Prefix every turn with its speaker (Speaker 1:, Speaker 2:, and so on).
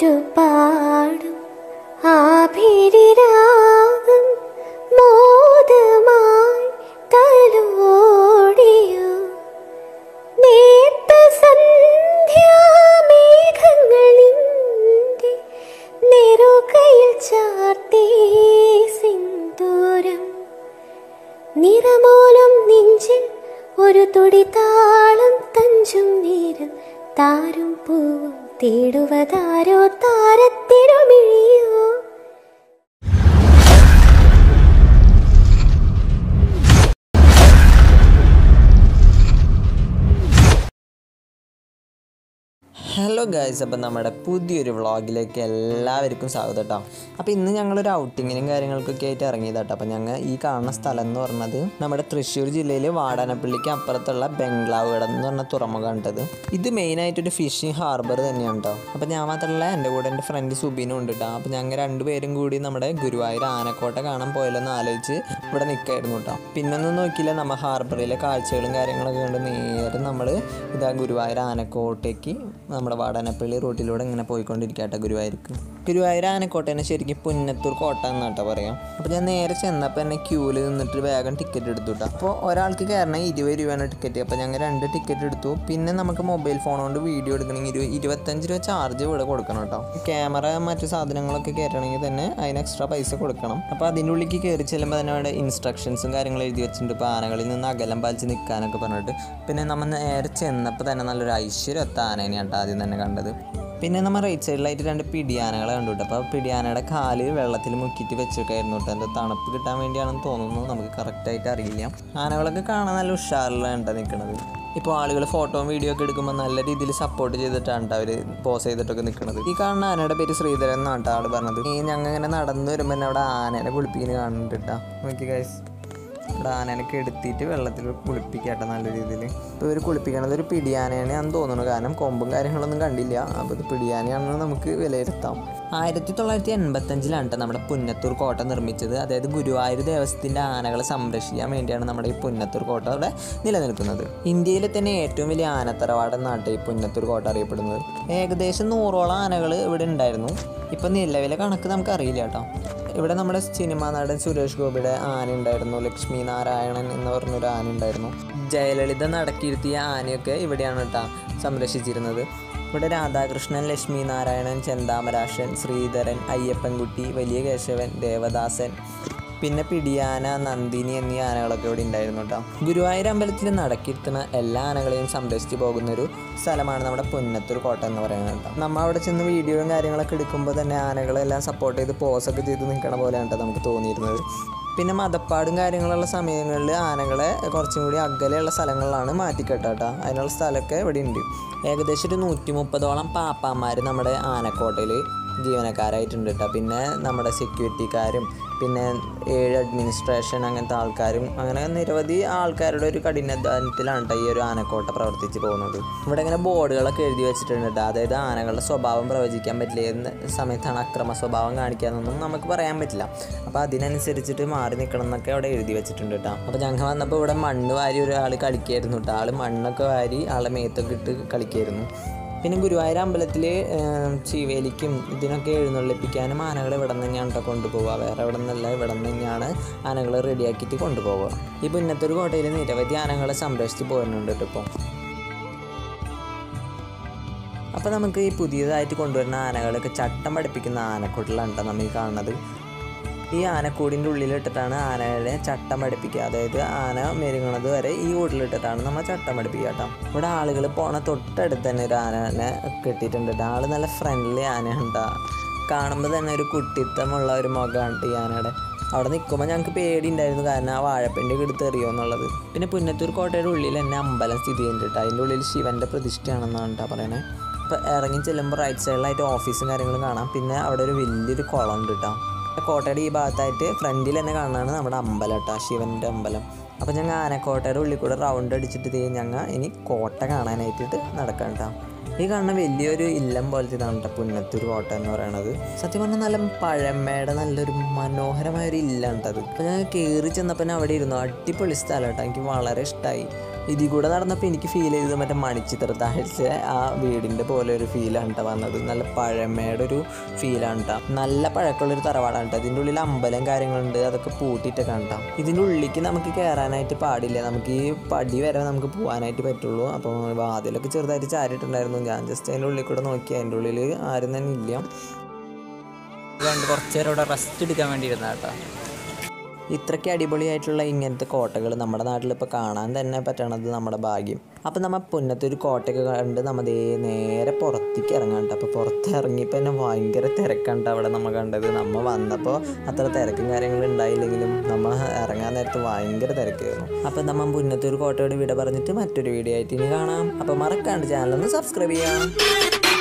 Speaker 1: പാട്ടുപാടും ആഭിരിരാഗം മോദമായി തലോടിയോ നേർത്ത സന്ധ്യാമേഘങ്ങൾ നിന്റെ നെറുകയിൽ ചാർത്തേ സിന്ദൂരം നിറമോലം നെഞ്ചിൽ ഒരു തുടി താളം തഞ്ചും നേരം താരും പൂവും തേടുവതാരോ താരത്തിരുമിഴിയോ
Speaker 2: ഹലോ ഗൈസ് അപ്പം നമ്മുടെ പുതിയൊരു വ്ളോഗിലേക്ക് എല്ലാവർക്കും സ്വാഗതം കേട്ടോ അപ്പോൾ ഇന്ന് ഞങ്ങളൊരു ഔട്ടിങ്ങിനും കാര്യങ്ങൾക്കൊക്കെ ആയിട്ട് ഇറങ്ങിയതാട്ടോ അപ്പോൾ ഞങ്ങൾ ഈ കാണുന്ന സ്ഥലം എന്ന് പറഞ്ഞത് നമ്മുടെ തൃശ്ശൂർ ജില്ലയിൽ വാടാനപ്പള്ളിക്ക് അപ്പുറത്തുള്ള ബംഗ്ലാവ് കട എന്ന് പറഞ്ഞ തുറമുഖം കണ്ടത് ഇത് മെയിനായിട്ടൊരു ഫിഷിംഗ് ഹാർബർ തന്നെയാണ് കേട്ടോ അപ്പോൾ ഞാൻ മാത്രമല്ല എൻ്റെ കൂടെ എൻ്റെ ഫ്രണ്ട് സുബിനും ഉണ്ട് കേട്ടോ അപ്പോൾ ഞങ്ങൾ രണ്ടുപേരും കൂടി നമ്മുടെ ഗുരുവായൂർ ആനക്കോട്ട കാണാൻ പോയല്ലെന്ന് ആലോചിച്ച് ഇവിടെ നിൽക്കായിരുന്നു കേട്ടോ പിന്നൊന്നും നോക്കിയില്ല നമ്മൾ ഹാർബറിലെ കാഴ്ചകളും കാര്യങ്ങളൊക്കെ കണ്ട് നേരെ നമ്മൾ ഇതാ ഗുരുവായൂർ ആനക്കോട്ടയ്ക്ക് നമ്മുടെ വാടാനപ്പള്ളി റൂട്ടിലൂടെ ഇങ്ങനെ പോയിക്കൊണ്ടിരിക്കട്ടെ ഗുരുവായൂർക്ക് ഗുരുവായൂർ ആനക്കോട്ടേനെ ശരിക്കും പുന്നത്തൂർ കോട്ട എന്നാട്ടോ പറയാം അപ്പോൾ ഞാൻ നേരെ ചെന്നപ്പോൾ എന്നെ ക്യൂവിൽ നിന്നിട്ട് വേഗം ടിക്കറ്റ് എടുത്തു കേട്ടോ അപ്പോൾ ഒരാൾക്ക് കയറണം ഇരുപത് രൂപയാണ് ടിക്കറ്റ് അപ്പോൾ ഞങ്ങൾ രണ്ട് ടിക്കറ്റ് എടുത്തു പിന്നെ നമുക്ക് മൊബൈൽ ഫോൺ കൊണ്ട് വീഡിയോ എടുക്കണമെങ്കിൽ ഇരു ഇരുപത്തഞ്ച് രൂപ ചാർജ് ഇവിടെ കൊടുക്കണം കേട്ടോ ക്യാമറ മറ്റു സാധനങ്ങളൊക്കെ കയറ്റണമെങ്കിൽ തന്നെ അതിന് എക്സ്ട്രാ പൈസ കൊടുക്കണം അപ്പോൾ അതിൻ്റെ ഉള്ളിലേക്ക് കയറി ചെല്ലുമ്പോൾ തന്നെ അവിടെ ഇൻസ്ട്രക്ഷൻസും കാര്യങ്ങളും എഴുതി വെച്ചിട്ടുണ്ട് ഇപ്പോൾ ആനകളിൽ നിന്ന് അകലം പാലിച്ച് നിൽക്കാനൊക്കെ പറഞ്ഞിട്ട് പിന്നെ നമ്മൾ നേരെ ചെന്നപ്പോൾ തന്നെ നല്ലൊരു ഐശ്വര്യത്ത ആനേനെയാണ് കേട്ടോ ആദ്യം തന്നെ കണ്ടത് പിന്നെ നമ്മൾ റൈറ്റ് സൈഡിലായിട്ട് രണ്ട് പിടിയാനകളെ കണ്ടു കേട്ടോ അപ്പോൾ പിടിയാനയുടെ കാല് വെള്ളത്തിൽ മുക്കിയിട്ട് വെച്ചൊക്കെയായിരുന്നു കേട്ടോ എന്താ തണുപ്പ് കിട്ടാൻ വേണ്ടിയാണെന്ന് തോന്നുന്നു നമുക്ക് കറക്റ്റായിട്ട് അറിയില്ല ആനകളൊക്കെ കാണാൻ നല്ല ഉഷാറിലാണ് കേട്ടോ നിൽക്കുന്നത് ഇപ്പോൾ ആളുകൾ ഫോട്ടോയും വീഡിയോ ഒക്കെ എടുക്കുമ്പോൾ നല്ല രീതിയിൽ സപ്പോർട്ട് ചെയ്തിട്ടാണ് അവർ പോസ് ചെയ്തിട്ടൊക്കെ നിൽക്കുന്നത് ഈ കാണുന്ന ആനയുടെ പേര് ശ്രീധരൻ എന്നാണ് കേട്ടോ ആൾ പറഞ്ഞത് ഈ ഞങ്ങൾ ഇങ്ങനെ നടന്നു വരുമ്പോൾ തന്നെ അവിടെ ആനേനെ കുളിപ്പിക്കുന്നത് കാണുന്നുണ്ട് കേട്ടോ നോക്കി ഗൈസ് ഇവിടെ ആനേനൊക്കെ എടുത്തിട്ട് വെള്ളത്തിൽ കുളിപ്പിക്കട്ടെ നല്ല രീതിയിൽ ഇപ്പോൾ ഇവർ കുളിപ്പിക്കണത് ഒരു പിടിയാനയാണെന്ന് തോന്നുന്നു കാരണം കൊമ്പും കാര്യങ്ങളൊന്നും കണ്ടില്ല അപ്പോൾ ഇത് പിടിയാനയാണെന്ന് നമുക്ക് വിലയിരുത്താം ആയിരത്തി തൊള്ളായിരത്തി എൺപത്തഞ്ചിലാണ് കേട്ടോ നമ്മുടെ പുന്നത്തൂർ കോട്ട നിർമ്മിച്ചത് അതായത് ഗുരുവായൂർ ദേവസ്ഥത്തിൻ്റെ ആനകളെ സംരക്ഷിക്കാൻ വേണ്ടിയാണ് നമ്മുടെ ഈ പുന്നത്തൂർ കോട്ട അവിടെ നിലനിൽക്കുന്നത് ഇന്ത്യയിലെ തന്നെ ഏറ്റവും വലിയ ആനത്തറവാട് എന്നാണ് ഈ പുന്നത്തൂർ കോട്ട അറിയപ്പെടുന്നത് ഏകദേശം നൂറോളം ആനകൾ ഇവിടെ ഉണ്ടായിരുന്നു ഇപ്പം നിലവിലെ കണക്ക് നമുക്ക് അറിയില്ല കേട്ടോ ഇവിടെ നമ്മുടെ സിനിമാ നടൻ സുരേഷ് ഗോപിയുടെ ആന ഉണ്ടായിരുന്നു ലക്ഷ്മി നാരായണൻ എന്ന് പറഞ്ഞൊരു ആന ഉണ്ടായിരുന്നു ജയലളിത നടക്കിയിരുത്തിയ ആനയൊക്കെ ഇവിടെയാണ് കേട്ടോ സംരക്ഷിച്ചിരുന്നത് ഇവിടെ രാധാകൃഷ്ണൻ ലക്ഷ്മി നാരായണൻ ചെന്താമരാശൻ ശ്രീധരൻ അയ്യപ്പൻകുട്ടി വലിയ കേശവൻ ദേവദാസൻ പിന്നെ പിടിയാന നന്ദിനി എന്നീ ആനകളൊക്കെ ഇവിടെ ഉണ്ടായിരുന്നു കേട്ടോ ഗുരുവായൂർ അമ്പലത്തിൽ നടക്കിരുത്തുന്ന എല്ലാ ആനകളെയും സംരക്ഷിച്ച് പോകുന്ന ഒരു സ്ഥലമാണ് നമ്മുടെ പുന്നത്തൂർ കോട്ട എന്ന് പറയുന്നത് കേട്ടോ നമ്മൾ അവിടെ ചെന്ന് വീഡിയോയും കാര്യങ്ങളൊക്കെ എടുക്കുമ്പോൾ തന്നെ ആനകളെല്ലാം സപ്പോർട്ട് ചെയ്ത് പോസൊക്കെ ചെയ്ത് നിൽക്കണ പോലെയാണ് കേട്ടോ നമുക്ക് തോന്നിയിരുന്നത് പിന്നെ മതപ്പാടും കാര്യങ്ങളുള്ള സമയങ്ങളിൽ ആനകളെ കുറച്ചും കൂടി അകലെയുള്ള സ്ഥലങ്ങളിലാണ് മാറ്റിക്കെട്ടുക കേട്ടോ അതിനുള്ള സ്ഥലമൊക്കെ ഇവിടെ ഉണ്ട് ഏകദേശം ഒരു നൂറ്റി മുപ്പതോളം പാപ്പാന്മാർ നമ്മുടെ ആനക്കോട്ടയിൽ ജീവനക്കാരായിട്ടുണ്ട് കേട്ടോ പിന്നെ നമ്മുടെ സെക്യൂരിറ്റിക്കാരും പിന്നെ ഏഴ് അഡ്മിനിസ്ട്രേഷൻ അങ്ങനത്തെ ആൾക്കാരും അങ്ങനെ നിരവധി ആൾക്കാരുടെ ഒരു കഠിനാധ്വാനത്തിലാണ് കേട്ടോ ഈ ഒരു ആനക്കോട്ട പ്രവർത്തിച്ച് പോകുന്നത് ഇവിടെ ഇങ്ങനെ ബോർഡുകളൊക്കെ എഴുതി വെച്ചിട്ടുണ്ട് കേട്ടോ അതായത് ആനകളുടെ സ്വഭാവം പ്രവചിക്കാൻ പറ്റില്ല ഏത് സമയത്താണ് അക്രമ സ്വഭാവം കാണിക്കാന്നൊന്നും നമുക്ക് പറയാൻ പറ്റില്ല അപ്പോൾ അതിനനുസരിച്ചിട്ട് മാറി നിൽക്കണം എന്നൊക്കെ അവിടെ എഴുതി വെച്ചിട്ടുണ്ട് കേട്ടോ അപ്പോൾ ഞങ്ങൾ വന്നപ്പോൾ ഇവിടെ മണ്ണ് വാരി ഒരാൾ കളിക്കായിരുന്നു കേട്ടോ ആൾ മണ്ണൊക്കെ വാരി ആളെ മേത്തൊക്കെ ഇട്ട് കളിക്കായിരുന്നു പിന്നെ ഗുരുവായൂർ അമ്പലത്തിൽ ചീവേലിക്കും ഇതിനൊക്കെ എഴുന്നള്ളിപ്പിക്കാനും ആനകൾ ഇവിടെ നിന്ന് തന്നെയാണ് കേട്ടോ കൊണ്ടുപോവുക വേറെ ഇവിടെ നിന്നല്ല ഇവിടെ നിന്ന് തന്നെയാണ് ആനകൾ റെഡിയാക്കിയിട്ട് കൊണ്ടുപോവുക ഈ പുന്നത്തൂർ കോട്ടയിൽ നിരവധി ആനകളെ സംരക്ഷിച്ച് പോരുന്നുണ്ട് കേട്ടോ ഇപ്പോൾ അപ്പോൾ നമുക്ക് ഈ പുതിയതായിട്ട് കൊണ്ടുവരുന്ന ആനകളൊക്കെ ചട്ടം പഠിപ്പിക്കുന്ന ആനക്കൂട്ടിലാണ് കേട്ടോ നമ്മൾ ഈ കാണുന്നത് ഈ ആനക്കൂടിൻ്റെ ഉള്ളിലിട്ടിട്ടാണ് ആനയുടെ ചട്ടം പഠിപ്പിക്കുക അതായത് ആന മെരുങ്ങണത് വരെ ഈ കൂട്ടിലിട്ടിട്ടാണ് നമ്മൾ ചട്ടം പഠിപ്പിക്കുക കേട്ടോ ഇവിടെ ആളുകൾ പോണ തൊട്ടടുത്ത് തന്നെ ഒരു ആനനെ കെട്ടിയിട്ടുണ്ട് കേട്ടോ ആൾ നല്ല ഫ്രണ്ട്ലി ആനയാണ് കേട്ടോ കാണുമ്പോൾ തന്നെ ഒരു കുട്ടിത്തമുള്ള ഒരു മുഖമാണ് ഈ ആനയുടെ അവിടെ നിൽക്കുമ്പോൾ ഞങ്ങൾക്ക് പേടി ഉണ്ടായിരുന്നു കാരണം ആ വാഴപ്പിണ്ടി എടുത്ത് എറിയോ എന്നുള്ളത് പിന്നെ പുന്നത്തൂർ കോട്ടയുടെ ഉള്ളിൽ തന്നെ അമ്പലം സ്ഥിതി ചെയ്യുന്നുണ്ട് കേട്ടോ അതിൻ്റെ ഉള്ളിൽ ശിവൻ്റെ പ്രതിഷ്ഠയാണെന്നാണ് കേട്ടോ പറയണേ ഇപ്പോൾ ഇറങ്ങി ചെല്ലുമ്പോൾ റൈറ്റ് സൈഡിലായിട്ട് ഓഫീസും കാര്യങ്ങളും കാണാം പിന്നെ അവിടെ ഒരു വലിയൊരു കുളം ഉണ്ട് കേട്ടോ കോട്ടയുടെ ഈ ഭാഗത്തായിട്ട് ഫ്രണ്ടിൽ തന്നെ കാണുന്നതാണ് നമ്മുടെ അമ്പലം കേട്ടോ ശിവൻ്റെ അമ്പലം അപ്പോൾ ഞങ്ങൾ ആനക്കോട്ടയുടെ ഉള്ളിൽ കൂടെ റൗണ്ട് അടിച്ചിട്ട് തീ ഞങ്ങൾ ഇനി കോട്ട കാണാനായിട്ടിട്ട് നടക്കാം കേട്ടോ ഈ കാണുന്ന വലിയൊരു ഇല്ലം പോലത്തെ ഇതാണ് കേട്ടോ പുന്നത്തൂർ കോട്ട എന്ന് പറയുന്നത് സത്യം പറഞ്ഞാൽ നല്ല പഴമയുടെ നല്ലൊരു മനോഹരമായ ഒരു ഇല്ലാണ് കേട്ടോ അത് അപ്പോൾ ഞാൻ കയറി ചെന്നപ്പോൾ അവിടെ ഇരുന്നു അടിപൊളി സ്ഥലം കേട്ടോ എനിക്ക് വളരെ ഇഷ്ടമായി ഇതിൽ കൂടെ നടന്നപ്പോൾ എനിക്ക് ഫീൽ ചെയ്തത് മറ്റേ മണിച്ചിത്ര താഴ്ച ആ വീടിൻ്റെ പോലെ ഒരു ഫീലാണ് കേട്ടോ വന്നത് നല്ല പഴമയുടെ ഒരു ഫീലാണ് കേട്ടോ നല്ല പഴക്കമുള്ളൊരു തറവാടാണ് കേട്ടോ ഇതിൻ്റെ ഉള്ളിൽ അമ്പലം കാര്യങ്ങളുണ്ട് അതൊക്കെ പൂട്ടിയിട്ടൊക്കെ കാണാം ഇതിൻ്റെ ഉള്ളിലേക്ക് നമുക്ക് കയറാനായിട്ട് പാടില്ല നമുക്ക് ഈ പടി വരെ നമുക്ക് പോകാനായിട്ട് പറ്റുള്ളൂ അപ്പോൾ വാതിലൊക്കെ ചെറുതായിട്ട് ചാരിയിട്ടുണ്ടായിരുന്നു ഞാൻ ജസ്റ്റ് അതിൻ്റെ ഉള്ളിൽ കൂടെ നോക്കി അതിൻ്റെ ഉള്ളിൽ ആരും തന്നെ ഇല്ല
Speaker 3: അതുകൊണ്ട് കുറച്ച് നേരം ഇവിടെ റെസ്റ്റ് എടുക്കാൻ വേണ്ടി ഇരുന്ന കേട്ടോ
Speaker 2: ഇത്രയ്ക്ക് അടിപൊളിയായിട്ടുള്ള ഇങ്ങനത്തെ കോട്ടകൾ നമ്മുടെ നാട്ടിൽ ഇപ്പോൾ കാണാൻ തന്നെ പറ്റണത് നമ്മുടെ ഭാഗ്യം അപ്പോൾ നമ്മൾ പുന്നത്തൊരു കോട്ടയൊക്കെ കണ്ട് നമ്മൾ ദേ നേരെ പുറത്തേക്ക് ഇറങ്ങാണ്ട് അപ്പോൾ പുറത്ത് ഇറങ്ങിയപ്പോൾ തന്നെ ഭയങ്കര തിരക്കാണ്ട് അവിടെ നമ്മൾ കണ്ടത് നമ്മൾ വന്നപ്പോൾ അത്ര തിരക്കും കാര്യങ്ങളും ഉണ്ടായില്ലെങ്കിലും നമ്മൾ ഇറങ്ങാൻ നേരത്ത് ഭയങ്കര തിരക്കായിരുന്നു അപ്പോൾ നമ്മൾ പുന്നത്തൊരു കോട്ടയോട് വിട പറഞ്ഞിട്ട് മറ്റൊരു വീഡിയോ ആയിട്ട് ഇനി കാണാം അപ്പോൾ മറക്കാണ്ട് ചാനലൊന്ന് സബ്സ്ക്രൈബ് ചെയ്യാം